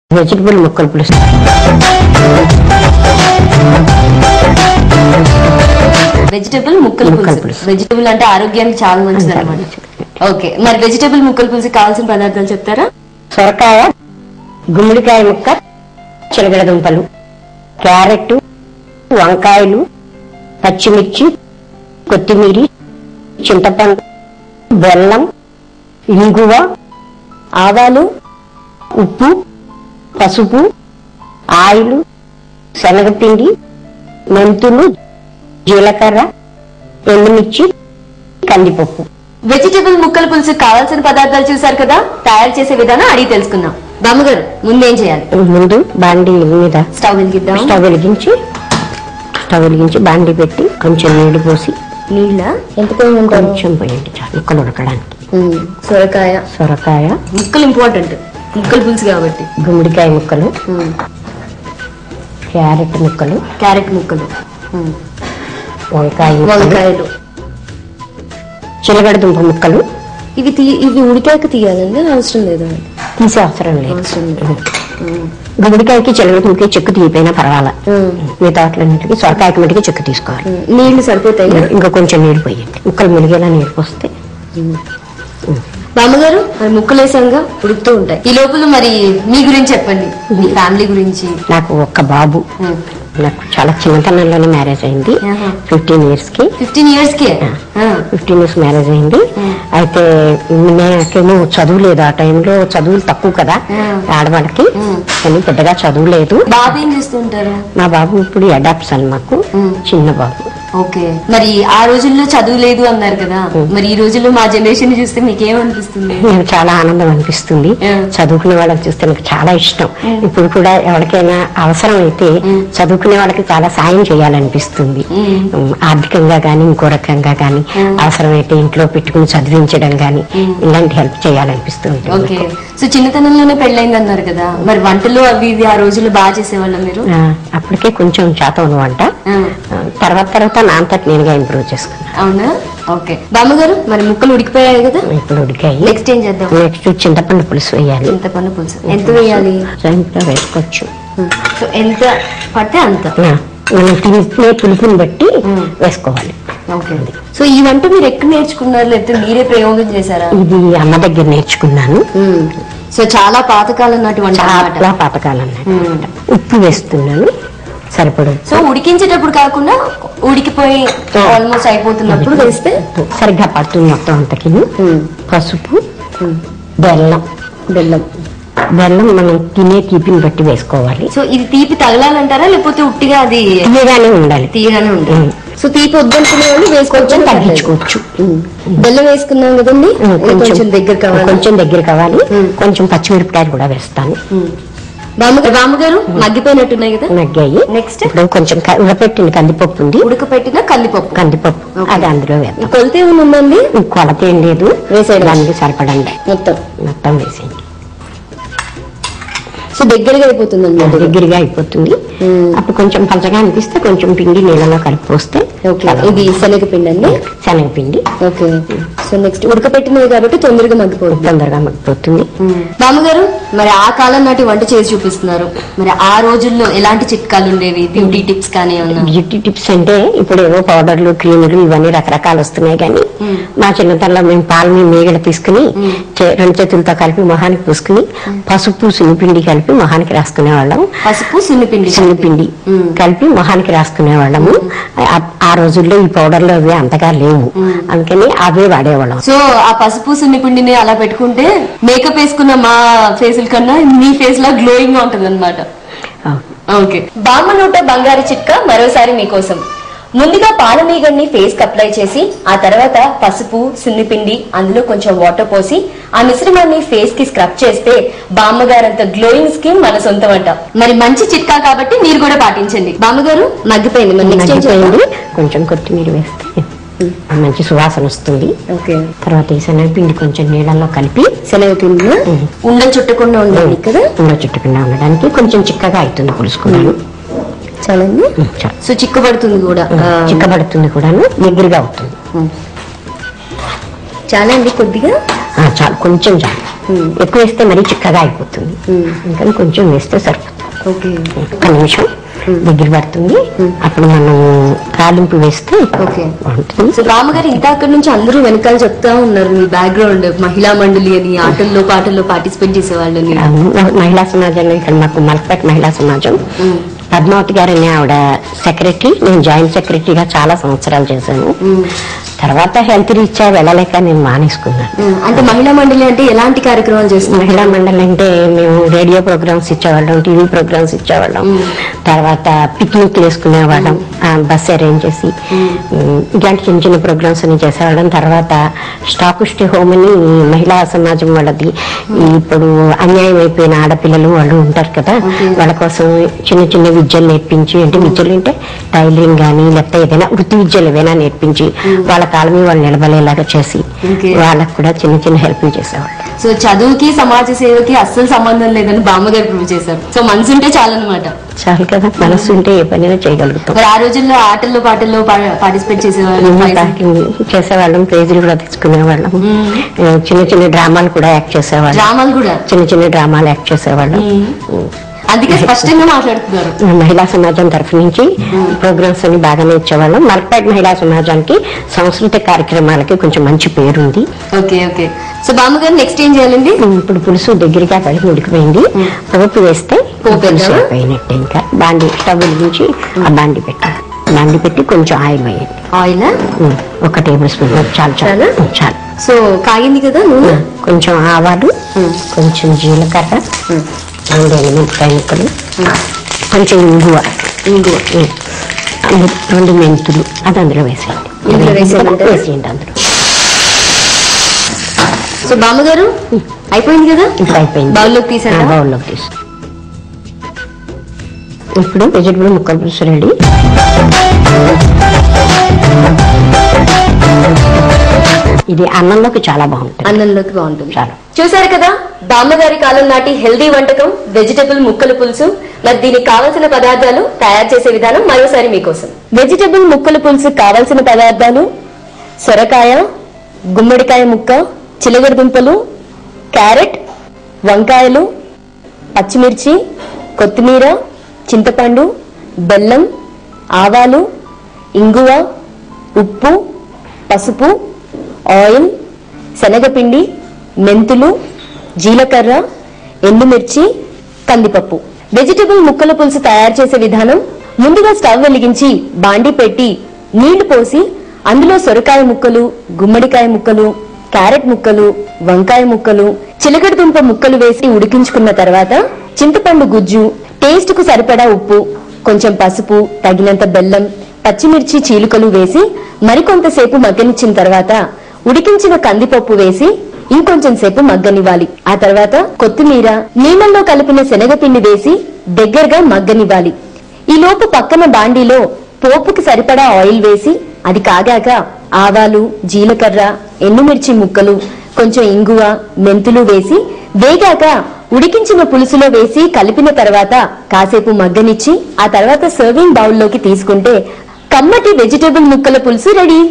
Vegetable ముక్కలు పులుసు vegetable ముక్కలు ముక్కల పులుసు పులుసు. వెజిటబుల్ అంటే ఆరోగ్యానికి చాలా మంచిది అనమాట ఓకే మరి వెజిటబుల్ ముక్కల పులుసు కావాల్సిన పదార్థాలు చెప్తారా సొరకాయ గుమ్మడికాయ ముక్క చిలగడ దుంపలు క్యారెట్ వంకాయలు పచ్చిమిర్చి కొత్తిమీరి చింతపండు బెల్లం ఇంగువ ఆవాలు ఉప్పు పసుపు ఆయిల్ శనగపిండి మెంతులు జీలకర్ర ఎండుమిర్చి కందిపప్పు వెజిటబుల్ ముక్కల పులుసు కావాల్సిన పదార్థాలు చూసారు కదా తయారు చేసే విధానం అడిగి తెలుసుకుందాం బామ్మగారు ముందేం చేయాలి ముందు బాండీ మీద స్టవ్ వెలిగిద్దాం స్టవ్ వెలిగించి స్టవ్ వెలిగించి బాండీ పెట్టి కొంచెం నీళ్లు పోసి నీళ్ళ ఎంత పోయి కొంచెం పోయండి చాలు ముక్కలు ఉడకడానికి సొరకాయ సొరకాయ ముక్కలు ఇంపార్టెంట్ ముక్కల పులుసు కాబట్టి గుమ్మడికాయ ముక్కలు ఉమ్. క్యారెట్ ముక్కలు క్యారెట్ ముక్కలు ఉమ్. వంకాయ ముక్కలు వంకాయలు చిలగడ దుంప ముక్కలు ఇవి తీ ఇవి ఉడికాక తీయాలండి అవసరం లేదా తీసే అవసరం లేదు అవసరం లేదు ఉమ్. గుమ్మడికాయకి చిలగడ దుంపకి చెక్కు తీయిపోయినా పర్వాలా ఉమ్. మిగతా వాటిలన్నిటికీ సొరకాయకి మటుకి చెక్కు తీసుకోవాలి ఉమ్. నీళ్లు సరిపోతాయి ఇంకా కొంచెం నీళ్ళు పోయండి ముక్కలు మునిగేలా నీళ్ళు పోస్తే బామ్మగారు మరి ముక్కలు వేసాంగా ఉడుకుతూ ఉంటాయి ఈ లోపల మరి మీ గురించి చెప్పండి మీ ఫ్యామిలీ గురించి నాకు ఒక్క బాబు నాకు చాలా చిన్నతనంలోనే మ్యారేజ్ అయింది ఆహా. ఫిఫ్టీన్ ఇయర్స్ కి ఫిఫ్టీన్ ఇయర్స్ కి ఫిఫ్టీన్ ఇయర్స్ మ్యారేజ్ అయింది అయితే నాకేమో చదువు లేదు ఆ టైంలో చదువులు తక్కువ కదా Mm. ఆడవాళ్ళకి Mm. కానీ పెద్దగా చదువు లేదు బాబు ఏం చేస్తుంటారు మా బాబు ఇప్పుడు అడాప్ట్స్ అని మాకు Mm. చిన్న బాబు ఓకే మరి ఆ రోజుల్లో చదువు లేదు అన్నారు కదా మరి ఈ రోజుల్లో మా జనరేషన్ చూస్తే మీకు ఏమనిపిస్తుంది నాకు చాలా ఆనందం అనిపిస్తుంది Mm. చదువుకునే వాళ్ళకి చూస్తే నాకు చాలా ఇష్టం ఇప్పుడు కూడా ఎవరికైనా అవసరం అయితే చదువుకునే వాళ్ళకి చాలా సాయం చేయాలనిపిస్తుంది Mm. ఉమ్, ఆర్థికంగా కానీ ఇంకో రకంగా కానీ అవసరమైతే ఇంట్లో పెట్టుకుని చదివించడం కానీ ఇలాంటి హెల్ప్ చేయాలనిపిస్తుంది ఓకే సో చిన్నతనంలోనే పెళ్ళైంది అన్నారు కదా మరి వంటలు అవి ఇవి ఆ రోజుల్లో బాగా చేసేవాళ్ళం మీరు ఆ, అప్పటికే కొంచెం శాతం వంట ఆ, ఆ, తర్వాత తర్వాత నా అంతటి నేనుగా ఇంప్రూవ్ చేసుకున్నాను అవునా ఓకే బామ్మగారు మరి ముక్కలు ఉడికిపోయాయి కదా ఇప్పుడు ఉడికాయి నెక్స్ట్ ఏం చేద్దాం నెక్స్ట్ చింతపండు పులుసు వేయాలి చింతపండు పులుసు ఎంత వేయాలి సాయంత్రం వేసుకోవచ్చు సో ఎంత పడితే అంత ఆ, మనం తినే పులుపుని బట్టి వేసుకోవాలి ఓకే సో ఈ వంట మీరు ఎక్కడ నేర్చుకున్నారు లేకపోతే మీరే ప్రయోగం చేశారా ఇది అమ్మ దగ్గర నేర్చుకున్నాను సో చాలా పాతకాలం నాటి వంట అన్నమాట చాలా పాతకాలం నాటి. ఉప్పు వేస్తున్నాను సరిపడు సో ఉడికించేటప్పుడు కాకుండా ఉడికిపోయి ఆల్మోస్ట్ అయిపోతున్నప్పుడు వేస్తే సరిగ్గా పడుతుంది మొత్తం అంతకి పసుపు బెల్లం బెల్లం బెల్లం మనం తినే తీపిని బట్టి వేసుకోవాలి సో ఇది తీపి తగలాలంటారా లేకపోతే ఉట్టిగా అది తీయగానే ఉండాలి తీయగానే ఉంటుంది ఉమ్. సో తీపి వద్దనుకునే వాళ్ళు కొంచెం వేసుకోవచ్చు తగ్గించుకోవచ్చు బెల్లం వేసుకున్నాం కదండి ఉమ్, ఇది కొంచెం దగ్గర కావాలి కొంచెం దగ్గర కావాలి ఉమ్. కొంచెం పచ్చిమిరపకాయలు కూడా వేస్తాను బామ్మ- బామ్మగారు మగ్గిపోయినట్టున్నాయి కదా నగ్గాయి నెక్స్ట్ ఇప్పుడు కొంచెం క- ఉడపెట్టిన కందిపప్పు ఉంది ఉడకపెట్టిన కందిపప్పు కందిపప్పు Okay. అది అందులో వేద్దాం కొలత ఏముందండి కొలత ఏం లేదు వేసేయడం. దానికి సరిపడండి మొత్తం మొత్తం వేసేయండి సో దగ్గరగా అయిపోతుంది అనమాట దగ్గరగా అయిపోతుంది ఉమ్. అప్పుడు కొంచెం పలచగా అనిపిస్తే కొంచెం పిండి నీళ్ళలో కలిపి పోస్తే ఓకే ఇది శనగపిండి అండి శనగపిండి ఓకే సో నెక్స్ట్ ఉడకపెట్టినవి కాబట్టి తొందరగా మగ్గిపోతుంది తొందరగా మగ్గిపోతుంది బామ్మగారు మరి ఆ కాలం నాటి వంట చేసి చూపిస్తున్నారు మరి ఆ రోజుల్లో ఎలాంటి చిట్కాలు ఉండేవి బ్యూటీ టిప్స్ కానీ ఏమన్నా బ్యూటీ టిప్స్ అంటే ఇప్పుడు ఏవో పౌడర్లు క్రీములు ఇవన్నీ రకరకాలు వస్తున్నాయి కానీ మా చిన్నతనంలో మేము పాలు మీ మేగడ తీసుకుని చే- రెండు చేతులతో కలిపి మొహానికి పూసుకుని పసుపు సున్నిపిండి కలిపి మొహానికి రాసుకునే వాళ్ళం పసుపు సున్నిపిండి శనగపిండి మ్మ్. కలిపి మొహానికి రాసుకునే వాళ్ళము ఆ- ఆ రోజుల్లో ఈ పౌడర్లు అవి అంతగా లేవు అందుకని అవే వాడేవాళ్ళం సో ఆ పసుపు సున్నిపిండిని అలా పెట్టుకుంటే మేకప్ వేసుకున్న మా ఫేసుల కన్నా మీ ఫేస్ లా గ్లోయింగ్ గా ఉంటది అనమాట ఓకే బామ్మ నోట బంగారు చిట్కా మరోసారి మీకోసం ముందుగా పాలమీగడ్ని ఫేస్ కి అప్లై చేసి ఆ తర్వాత పసుపు సున్నిపిండి అందులో కొంచెం వాటర్ పోసి ఆ మిశ్రమాన్ని ఫేస్ కి స్క్రబ్ చేస్తే బామ్మగారంత గ్లోయింగ్ స్కిన్ మన సొంతం అంట మరి మంచి చిట్కా కాబట్టి మీరు కూడా పాటించండి బామ్మగారు మగ్గిపోయింది మరి నెక్స్ట్ ఏం చేయాలి మగ్గిపోయింది కొంచెం కొత్తిమీర వేస్తే మంచి సువాసన వస్తుంది ఓకే తర్వాత ఈ శనగపిండి కొంచెం నీళ్ళల్లో కలిపి శనగపిండి ఉండ చుట్టకుండా ఉండాలి కదా ఉండ చుట్టకుండా ఉండడానికి కొంచెం చిక్కగా అవుతుంది పులుసుకున్నాను చాలండి సో చిక్కుపడుతుంది కూడా ఆ, చిక్కబడుతుంది కూడాను దగ్గరగా అవుతుంది చాలా అండి కొద్దిగా ఆ, చాలు కొంచెం చాలు ఎక్కువ వేస్తే మరీ చిక్కగా అయిపోతుంది ఇంకా కొంచెం వేస్తే సరిపోతుంది ఓకే ఒక్క నిమిషం దగ్గర పడుతుంది అప్పుడు మనం తాలింపు వేస్తే ఓకే. బాగుంటుంది సో రామగారు ఇంకా అక్కడి నుంచి అందరూ వెనకాల చెప్తా ఉన్నారు మీ బ్యాక్గ్రౌండ్ మహిళా మండలి అని ఆటల్లో పాటల్లో పార్టిసిపేట్ చేసేవాళ్ళని ఆ, మహిళా సమాజంలో ఇక్కడ మాకు మలపేట మహిళా సమాజం పద్మావతి గారు అనే ఆవిడ సెక్రటరీ నేను జాయింట్ సెక్రటరీగా చాలా సంవత్సరాలు చేశాను తర్వాత హెల్త్ రీత్యా వెళ్ళలేక నేను మానేసుకున్నాను ఉమ్, అంటే మహిళా మండలి అంటే ఎలాంటి కార్యక్రమాలు చేస్తున్నారు మహిళా మండలి అంటే మేము రేడియో ప్రోగ్రామ్స్ ఇచ్చేవాళ్ళం టీవీ ప్రోగ్రామ్స్ ఇచ్చేవాళ్ళం తర్వాత పిక్నిక్ వేసుకునేవాళ్ళం ఆ, బస్ అరేంజ్ చేసి ఉమ్, ఇలాంటి చిన్న చిన్న ప్రోగ్రామ్స్ అన్ని చేసేవాళ్ళం తర్వాత స్టాకుష్టి హోమ్ అని మహిళా సమాజం వాళ్ళది ఈ ఇప్పుడు అన్యాయం అయిపోయిన ఆడపిల్లలు వాళ్ళు ఉంటారు కదా వాళ్ళ కోసం చిన్న చిన్న విద్యలు నేర్పించి అంటే విద్యలు అంటే టైలరింగ్ కానీ లేకపోతే ఏదైనా వృత్తి విద్యలు ఏవైనా నేర్పించి వాళ్ళ కాళ్ళ మీద వాళ్ళు నిలబడేలాగా చేసి Okay. వాళ్ళకు కూడా చిన్న చిన్న హెల్ప్ చేసేవాళ్ళు సో చదువుకి సమాజ సేవకి అస్సలు సంబంధం లేదని బామ్మగారు ప్రూవ్ చేశారు సో మనసు ఉంటే చాలన్నమాట చాలు కదా మనసు ఉంటే ఏ పనైనా చేయగలుగుతాం మరి ఆ రోజుల్లో ఆటల్లో పాటల్లో పార్టిసిపేట్ చేసేవాళ్ళు ప్యాకింగ్ చేసేవాళ్ళం ప్రైజులు కూడా తెచ్చుకునేవాళ్ళం ఏ, చిన్న చిన్న డ్రామాలు కూడా యాక్ట్ చేసేవాళ్ళం డ్రామాలు కూడా చిన్న చిన్న డ్రామాలు యాక్ట్ చేసేవాళ్ళం అందుకే స్పష్టంగా మాట్లాడుతున్నారు మహిళా సమాజం తరఫు నుంచి ప్రోగ్రామ్స్ అన్ని బాగానే ఇచ్చేవాళ్ళం మల్పేట్ మహిళా సమాజానికి సాంస్కృతిక కార్యక్రమాలకి కొంచెం మంచి పేరుంది ఓకే ఓకే సో బామ్మగారు నెక్స్ట్ ఏం చేయాలండి ఇప్పుడు పులుసు దగ్గరగా పడి ఉడికిపోయింది పోపు వేస్తే పోపు పులుసు వేద్దామా? అయిపోయినట్టే ఇంకా బాండి స్టవ్ వెలిగించి ఆ బాండి పెట్టి బాండి పెట్టి కొంచెం ఆయిల్ వేయండి ఆయిల్ ఉమ్, ఒక టేబుల్ స్పూన్ చాలు చాలు చాలా? ఉమ్, చాలు సో కాగింది కదా నూనె కొంచెం ఆవాలు కొంచెం జీలకర్ర రెండు ఎనిమిరపకాయ ముక్కలు కొంచెం ఇంగువ ఇంగువ ఉమ్, అన్ని- రెండు మెంతులు అది అందులో వేసేయండి ఇందులో వేసేయమంటారా? వేసేయండి అందులో సో బామ్మగారు అయిపోయింది కదా ఇప్పుడు అయిపోయింది బౌల్లోకి తీసారా? ఆ, బౌల్లోకి తీసి ఇప్పుడు వెజిటబుల్ ముక్కల పులుసు రెడీ ఇది అన్నంలోకి చాలా బాగుంటుంది అన్నంలోకి బాగుంటుంది చాలా. చూసారు కదా బామ్మగారి కాలం నాటి హెల్దీ వంటకం వెజిటబుల్ ముక్కల పులుసు మరి దీనికి కావలసిన పదార్థాలు తయారు చేసే విధానం మరోసారి మీకోసం వెజిటబుల్ ముక్కల పులుసు కావలసిన పదార్థాలు సొరకాయ గుమ్మడికాయ ముక్క చిలగడ దుంపలు క్యారెట్ వంకాయలు పచ్చిమిర్చి కొత్తిమీర చింతపండు బెల్లం ఆవాలు ఇంగువ ఉప్పు పసుపు ఆయిల్ శనగపిండి మెంతులు జీలకర్ర ఎండుమిర్చి కందిపప్పు వెజిటబుల్ ముక్కల పులుసు తయారు చేసే విధానం ముందుగా స్టవ్ వెలిగించి బాండి పెట్టి నీళ్లు పోసి అందులో సొరకాయ ముక్కలు గుమ్మడికాయ ముక్కలు క్యారెట్ ముక్కలు వంకాయ ముక్కలు చిలకడ దుంప ముక్కలు వేసి ఉడికించుకున్న తర్వాత చింతపండు గుజ్జు టేస్ట్ కు సరిపడా ఉప్పు కొంచెం పసుపు తగినంత బెల్లం పచ్చిమిర్చి చీలుకలు వేసి మరికొంతసేపు మగ్గనిచ్చిన తర్వాత ఉడికించిన కందిపప్పు వేసి ఇంకొంచెం సేపు మగ్గనివ్వాలి ఆ తర్వాత కొత్తిమీర నీళ్ళల్లో కలిపిన శనగపిండి వేసి దగ్గరగా మగ్గనివ్వాలి ఈ లోపు పక్కన బాండీలో పోపుకి సరిపడా ఆయిల్ వేసి అది కాగాక ఆవాలు జీలకర్ర ఎండుమిర్చి ముక్కలు కొంచెం ఇంగువ మెంతులు వేసి వేగాక ఉడికించిన పులుసులో వేసి కలిపిన తర్వాత కాసేపు మగ్గనిచ్చి ఆ తర్వాత సర్వింగ్ బౌల్లోకి తీసుకుంటే కమ్మటి వెజిటబుల్ ముక్కల పులుసు ready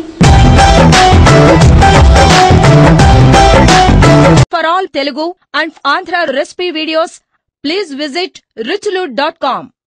For all Telugu and Andhra recipe videos, please visit richlu.com.